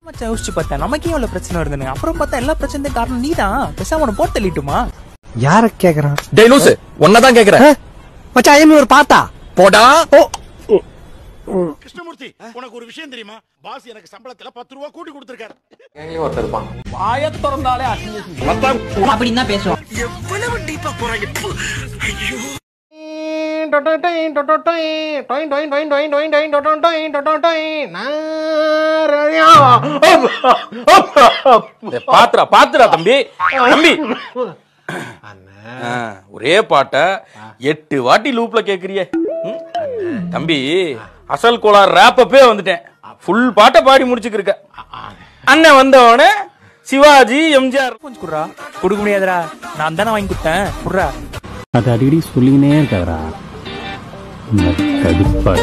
மச்சான் யோசிச்சு பார்த்தேன் நமக்கே எவ்வளவு பிரச்சனை வருதுன்னு அப்புறம் பார்த்தா எல்லா பிரச்சனையும் காரணம் நீதான் பேசாம உன போட்டு தள்ளிட்டுமா யார கேக்குறான் டேய் லூசு ஒன்னதான் கேக்குறேன் மச்சான் ஐஎம் ஒரு பாத்தா போடா கிருஷ்ணமூர்த்தி உனக்கு ஒரு விஷயம் தெரியுமா பாஸ் எனக்கு சம்பளத்துல பத்து ரூபா கூட்டி கொடுத்திருக்காரு அப்படின்னு தான் பேசுவோம் பாத்துரா பாத்துரா தம்பி தம்பி ஆ, ஒரே பாட்ட எட்டு வாட்டி லூப்ல கேக்குறிய ம்? தம்பி அசல் கோளார் ரேப்பப்பே வந்துட்டேன் ஃபுல் பாட்டை பாடி முடிச்சுக்கிருக்க அண்ணன் வந்தவனே சிவாஜி எம்ஜிஆர் கொஞ்சம் குடுறா கொடுக்க முடியாதுடா நான் தானே வாங்கி கொடுத்தேன் குடுறா அது அடிக்கடி சொல்லிக்கினே இருக்காதரா இந்த கடுப்பா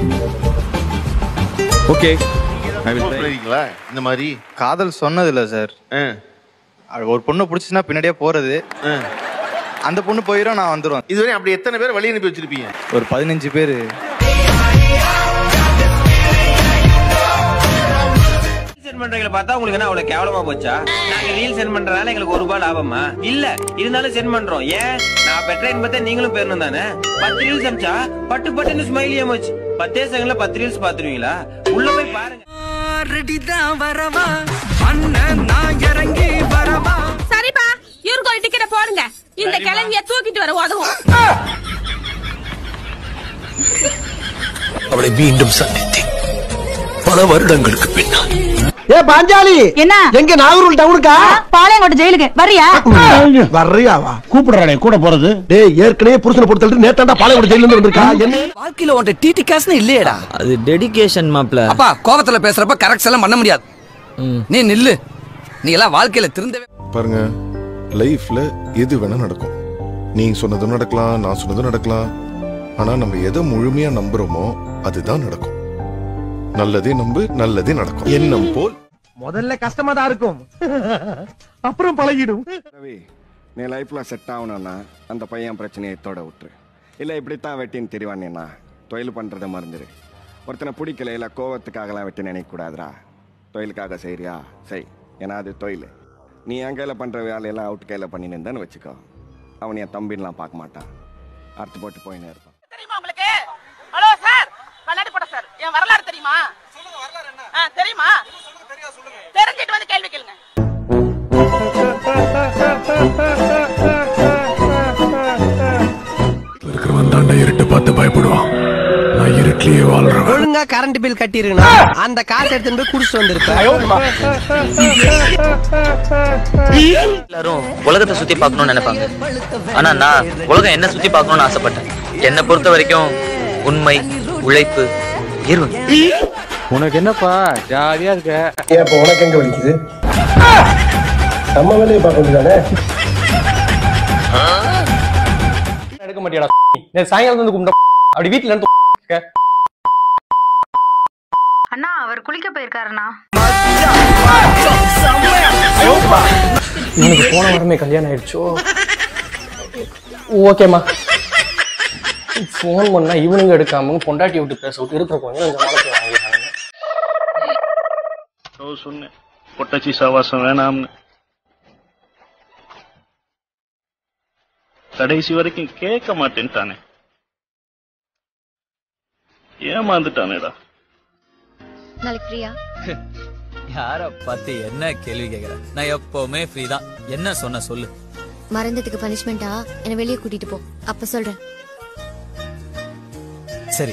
ஓகே பண்ணிருக்கீங்களா இந்த மாதிரி காதல் சொன்னது இல்ல சார் ஆ, அது ஒரு பொண்ணு பிடிச்சுன்னா பின்னாடியே போறது ஆ. அந்த பொண்ணு போயிடும் நான் வந்துருவேன் இதுவரை அப்படி எத்தனை பேர் வழி அனுப்பி வச்சிருப்பீங்க ஒரு பதினஞ்சு பேரு சென்ட் பண்றீங்களா பார்த்தா உங்களுக்கு என்ன அவ்வளவு கேவலமா போச்சா நாங்க ரீல் சென்ட் பண்றதால எங்களுக்கு ஒரு ரூபாய் லாபமா இல்ல இருந்தாலும் சென்ட் பண்றோம் ஏன் நான் பெற்ற இன்பத்தை நீங்களும் பெறணும் தானே பத்து ரீல்ஸ் அமிச்சா பட்டு பட்டுன்னு ஸ்மைலி ஏமாச்சு பத்தே செகண்ட்ல பத்து ரீல்ஸ் பாத்துருவீங்களா உள்ள போய் பாருங்க சரிப்பா இவருக்கு ஒரு டிக்கெட் போடுங்க இந்த கிளவிய தூக்கிட்டு வர உதவும் அவளை மீண்டும் சந்தித்தேன் பல வருடங்களுக்கு பின்னால் ஏ பாஞ்சாலி என்ன எங்க நாகூர் டவுனுக்கா பாளையங்கோட்டை ஜெயிலுக்கு வரியா வர்றியாவா கூப்பிடுறாடே கூட போறது டேய் ஏற்கனவே புருஷனை பொறுத்தல்ட்டு நேத்தாண்டா பாளையங்கோட்டை ஜெயில இருந்து வந்திருக்கா என்ன வாழ்க்கையில உன்ட்ட டிடி காசுன்னு இல்லையேடா அது டெடிகேஷன் மாப்ள அப்பா கோவத்துல பேசுறப்ப கரெக்ட் எல்லாம் பண்ண முடியாது நீ நில்லு நீ எல்லாம் வாழ்க்கையில திருந்தவே பாருங்க லைஃப்ல எது வேணா நடக்கும் நீங்க சொன்னதும் நடக்கலாம் நான் சொன்னதும் நடக்கலாம் ஆனா நம்ம எதை முழுமையா நம்புறோமோ அதுதான் நடக்கும் நல்லதே நம்பு நல்லதே நடக்கும் எண்ணம் போல் முதல்ல கஷ்டமா தான் இருக்கும் அப்புறம் பழகிடும் ரவி நீ லைஃப்ல செட் ஆகணும்னா அந்த பையன் பிரச்சனையை எத்தோட விட்டுரு இல்ல இப்படித்தான் வெட்டின்னு தெரிவானேண்ணா தொழில் பண்றதை மறந்துடு ஒருத்தனை பிடிக்கல இல்ல கோவத்துக்காகலாம் வெட்டி நினைக்க கூடாதுடா தொழிலுக்காக செய்றியா செய் ஏன்னா அது தொழில் நீ என் கையில பண்ற வேலையெல்லாம் அவுட் கையில பண்ணி நின்றன்னு வச்சுக்கோ அவன் என் தம்பின்லாம் பார்க்க மாட்டான் அறுத்து போட்டு போயினே இருப்பான் தெரியுமா உங்களுக்கு ஹலோ சார் கண்ணாடி போட சார் என் வரலாறு தெரியுமா ஆ, தெரியுமா தெரிஞ்சிட்டு வந்து கேள்வி கேளுங்க இருக்கிறவன் தாண்டா இருட்டு பார்த்து பயப்படுவான் நான் இருட்டிலேயே வாழ்றவன் ஒழுங்கா கரண்ட் பில் கட்டிருக்கா அந்த காசு எடுத்துட்டு போய் குடிச்சிட்டு வந்திருப்பேன் எல்லாரும் உலகத்தை சுத்தி பார்க்கணும்னு நினைப்பாங்க ஆனா நான் உலகம் என்ன சுத்தி பார்க்கணும்னு ஆசைப்பட்டேன் என்னை பொறுத்த வரைக்கும் உண்மை உழைப்பு இருவு உனக்கு என்னப்பா ஜாலியா இருக்க ஏன் இப்ப உனக்கு எங்க வலிக்குது நம்ம வேலையை பார்க்க வேண்டியதானே எடுக்க மாட்டியாடா நேத்து சாயங்காலம் வந்து கும்பிட்ட அப்படி வீட்டுல இருந்து அண்ணா அவர் குளிக்க போயிருக்காருண்ணா இவனுக்கு போன வாரமே கல்யாணம் ஆயிடுச்சோ ஓகேம்மா ஃபோன் பண்ணா இவனுங்க எடுக்காம பொண்டாட்டி விட்டு பேச விட்டு இருக்கிற கொஞ்சம் சமாளத்தை வாங்கிடுறாங்க சொன்னேன் பொட்டச்சி சாவாசம் வேணாம்னு கடைசி வரைக்கும் கேட்க மாட்டேன்ட்டானே ஏமாந்துட்டானேடா நாளைக்கு ஃப்ரீயா யார பார்த்து என்ன கேள்வி கேக்குற நான் எப்பவுமே ஃப்ரீ தான் என்ன சொன்ன சொல்லு மறந்ததுக்கு பனிஷ்மெண்டா என்ன வெளியே கூட்டிட்டு போ அப்ப சொல்றேன் சரி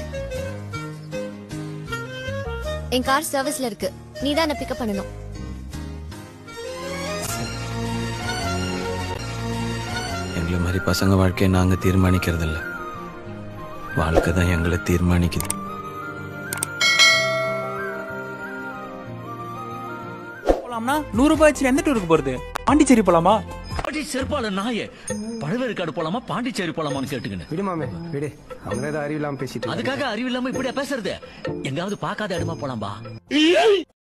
என் கார் சர்வீஸ்ல இருக்கு நீ தான் என்ன பிக்கப் பண்ணணும் எங்களை மாதிரி பசங்க வாழ்க்கையை நாங்க தீர்மானிக்கிறது இல்ல வாழ்க்கை தான் எங்களை தீர்மானிக்குது போலாம்னா நூறு ரூபாய் வச்சு எந்த டூருக்கு போறது பாண்டிச்சேரி போலாமா செருப்பால நாயே பழவேற்காடு போலாமா பாண்டிச்சேரி போலாமான்னு கேட்டுக்கின்னு விடுமாமே விடு அவங்க ஏதோ அறிவில்லாம பேசிட்டு அதுக்காக அறிவில்லாம இப்படியா பேசுறது எங்காவது பார்க்காத இடமா போலாம்பா